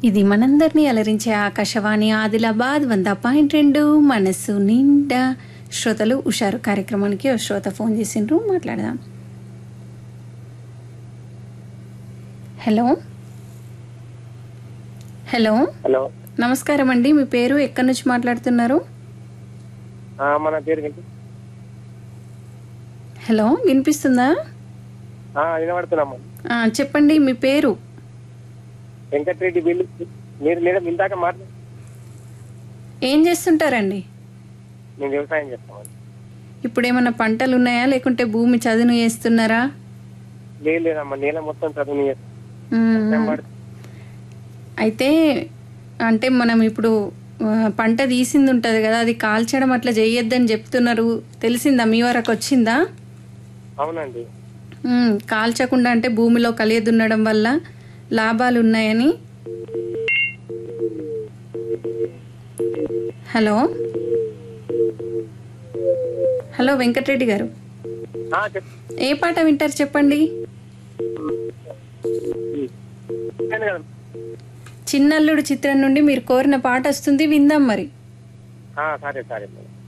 ఇది మనందరినీ అలరించే ఆకాశవాణి ఆదిలాబాద్ వంద పాయింట్ రెండు మనసు నిండా శ్రోతలు ఉషారు కార్యక్రమానికి ఓ శ్రోత ఫోన్ చేసిండ్రు మాట్లాడదాం హలో హలో హలో నమస్కారం అండి మీ పేరు ఎక్కడి నుంచి మాట్లాడుతున్నారు ఆ, మన పేరు ఏంటి హలో వినిపిస్తుందా ఆ, వినబడుతున్నాము ఆ, చెప్పండి మీ పేరు వెంకటరెడ్డి బిల్లు మీరు లేదా ఇందాక మాట్లా ఏం చేస్తుంటారండి మేము వ్యవసాయం చేస్తామండి ఇప్పుడు ఏమైనా పంటలు ఉన్నాయా లేకుంటే భూమి చదును చేస్తున్నారా లేదు లేదమ్మా నేల మొత్తం చదువు మ్మ్. అయితే అంటే మనం ఇప్పుడు ఆ, పంట తీసింది ఉంటుంది కదా అది కాల్చడం అట్లా చేయొద్దని చెప్తున్నారు తెలిసిందా మీ వరకు వచ్చిందా అవునండి మ్మ్. కాల్చకుండా అంటే భూమిలో కలియదున్నడం వల్ల లాభాలు ఉన్నాయని హలో హలో వెంకటరెడ్డి గారు ఆ, చెప్ ఏ పాట వింటారు చెప్పండి చెప్పాను కదా చిన్నల్లుడు చిత్రం నుండి మీరు కోరిన పాట వస్తుంది విందాం మరి ఆ, సరే సరే మేడం